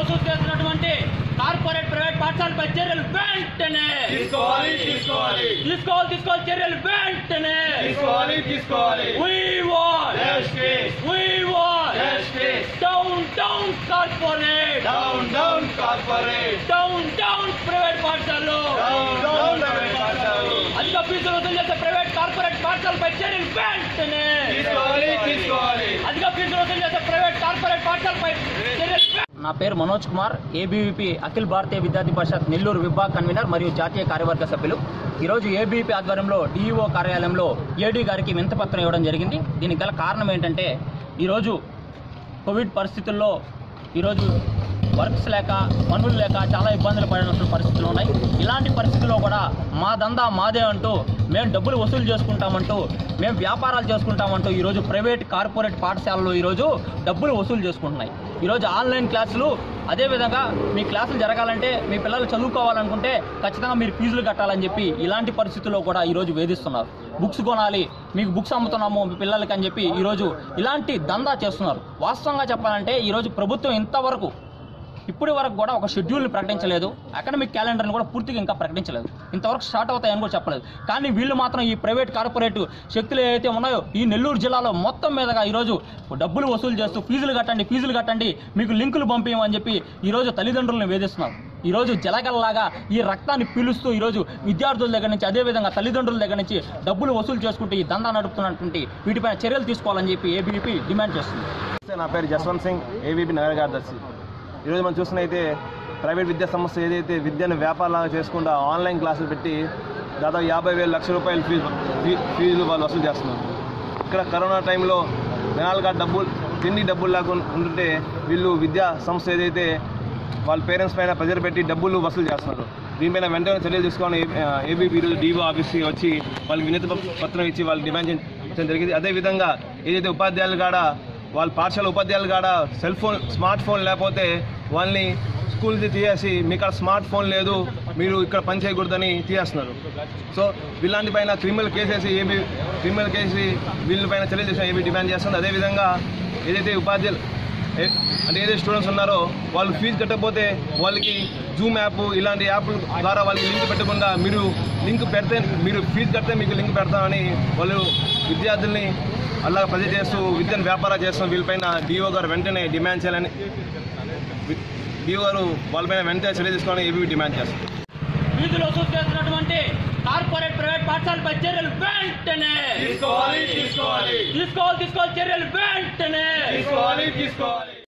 వసూలు చేస్తున్నటువంటి corporate private పాఠశాలపై చర్యలు వెంటనే తీసుకోవాలి తీసుకోవాలి తీసుకోవాలి తీసుకోవాలి చర్యలు వెంటనే తీసుకోవాలి తీసుకోవాలి We want, Justice. we want, Justice. down, down corporate, down down corporate down, down private పాఠశాలలు డౌన్ డౌన్ ప్రైవేట్ పాఠశాలలు అధిక ఫీజులు వసూలు చేసే ప్రైవేట్ కార్పొరేట్ పాఠశాలపై చర్యలు వెంటనే తీసుకోవాలి తీసుకోవాలి అధిక ఫీజులు వసూలు చేసే ప్రైవేట్ కార్పొరేట్ పాఠశాలపై చర్యలు నా పేరు మనోజ్ కుమార్ ఏబీవీపీ అఖిల భారతీయ విద్యార్థి పరిషత్ నెల్లూరు విభాగ్ కన్వీనర్ మరియు జాతీయ కార్యవర్గ సభ్యులు ఈరోజు ఏబీవీపీ ఆధ్వర్యంలో డీఈఓ కార్యాలయంలో ఏడీ గారికి వింతపత్రం ఇవ్వడం జరిగింది దీనికి గల కారణం ఏంటంటే ఈరోజు కోవిడ్ పరిస్థితుల్లో ఈరోజు వర్క్స్ లేక పనులు లేక చాలా ఇబ్బందులు పడిన పరిస్థితులు ఉన్నాయి ఇలాంటి పరిస్థితుల్లో కూడా మా దందా మాదే అంటూ మేము డబ్బులు వసూలు చేసుకుంటామంటూ మేము వ్యాపారాలు చేసుకుంటామంటూ ఈరోజు ప్రైవేట్ కార్పొరేట్ పాఠశాలలు ఈరోజు డబ్బులు వసూలు చేసుకుంటున్నాయి ఈరోజు ఆన్లైన్ క్లాసులు అదేవిధంగా మీ క్లాసులు జరగాలంటే మీ పిల్లలు చదువుకోవాలనుకుంటే ఖచ్చితంగా మీరు ఫీజులు కట్టాలని చెప్పి ఇలాంటి పరిస్థితుల్లో కూడా ఈరోజు వేధిస్తున్నారు బుక్స్ కొనాలి మీకు బుక్స్ అమ్ముతున్నాము మీ పిల్లలకి అని చెప్పి ఈరోజు ఇలాంటి దందా చేస్తున్నారు వాస్తవంగా చెప్పాలంటే ఈరోజు ప్రభుత్వం ఇంతవరకు ఇప్పటి వరకు కూడా ఒక షెడ్యూల్ని ప్రకటించలేదు అకాడమిక్ క్యాలెండర్ని కూడా పూర్తిగా ఇంకా ప్రకటించలేదు ఇంతవరకు స్టార్ట్ అవుతాయని కూడా చెప్పలేదు కానీ వీళ్ళు మాత్రం ఈ ప్రైవేట్ కార్పొరేట్ శక్తులు ఏవైతే ఉన్నాయో ఈ నెల్లూరు జిల్లాలో మొత్తం మీదగా ఈరోజు డబ్బులు వసూలు చేస్తూ ఫీజులు కట్టండి ఫీజులు కట్టండి మీకు లింకులు పంపించమని చెప్పి ఈరోజు తల్లిదండ్రులను వేధిస్తున్నారు ఈరోజు జలగల్లాగా ఈ రక్తాన్ని పీలుస్తూ ఈరోజు విద్యార్థుల దగ్గర నుంచి అదేవిధంగా తల్లిదండ్రుల దగ్గర నుంచి డబ్బులు వసూలు చేసుకుంటూ ఈ దందా నడుపుతున్నటువంటి వీటిపైన చర్యలు తీసుకోవాలని చెప్పి ఏబీవీపీ డిమాండ్ చేస్తుంది నమస్తే, నా పేరు జస్వంత్ సింగ్ ఏబీపీ నగర కార్యదర్శి ఈరోజు మనం చూస్తున్నైతే ప్రైవేట్ విద్యా సంస్థ ఏదైతే విద్యను వ్యాపారంలాగా చేసుకుంటూ ఆన్లైన్ క్లాసులు పెట్టి దాదాపు యాభై వేల లక్షల రూపాయల ఫీజు ఫీ- ఫీజులు వాళ్ళు వసూలు చేస్తున్నారు ఇక్కడ కరోనా టైంలో జనాలుగా డబ్బులు తిండి డబ్బులు లేకుండా ఉంటుంటే వీళ్ళు విద్యా సంస్థ ఏదైతే వాళ్ళ పేరెంట్స్ పైన ప్రెజర్ పెట్టి డబ్బులు వసూలు చేస్తున్నారు దీనిపైన వెంటనే చర్యలు తీసుకొని ఏబీపీ ఈరోజు డీఓ ఆఫీస్కి వచ్చి వాళ్ళకి వినతి ప- పత్రం ఇచ్చి వాళ్ళు డిమాండ్ చేయడం జరిగింది అదేవిధంగా ఏదైతే ఉపాధ్యాయులు కాడ వాళ్ళ పాఠశాల ఉపాధ్యాయులు కాడ సెల్ ఫోన్ స్మార్ట్ ఫోన్ లేకపోతే వాళ్ళని స్కూల్ తీసేసి మీకు అక్కడ స్మార్ట్ ఫోన్ లేదు మీరు ఇక్కడ పని చేయకూడదని తీసేస్తున్నారు సో వీళ్ళంటి పైన క్రిమినల్ కేసేసి ఏబీ క్రిమినల్ కేసి వీళ్ళ పైన చర్యలు చేసిన ఏబీ డిమాండ్ చేస్తుంది అదేవిధంగా ఏదైతే ఉపాధ్యాయులు ఏ- అంటే ఏదైతే స్టూడెంట్స్ ఉన్నారో వాళ్ళు ఫీజు కట్టకపోతే వాళ్ళకి జూమ్ యాప్ ఇలాంటి యాప్ ద్వారా వాళ్ళకి లింక్ పెట్టకుండా మీరు లింక్ పెడితే మీరు ఫీజు కడితే మీకు లింక్ పెడతామని వాళ్ళు విద్యార్థుల్ని అలా ప్రజలు చేస్తూ విద్యను వ్యాపారం చేస్తున్న వీళ్ళపైన డిఓ గారు వెంటనే డిమాండ్ చేయాలని డిఓ గారు వాళ్ళపైన వెంటనే చర్య తీసుకోవాలని ఏబీ డిమాండ్ చేస్తారు ఫీజులు వసూలు చేస్తున్నటువంటి కార్పొరేట్ ప్రైవేట్ పాఠశాలపై చర్యలు వెంటనే తీసుకోవాలి తీసుకోవాలి తీసుకోవాలి తీసుకోవాలి చర్యలు వెంటనే తీసుకోవాలి తీసుకోవాలి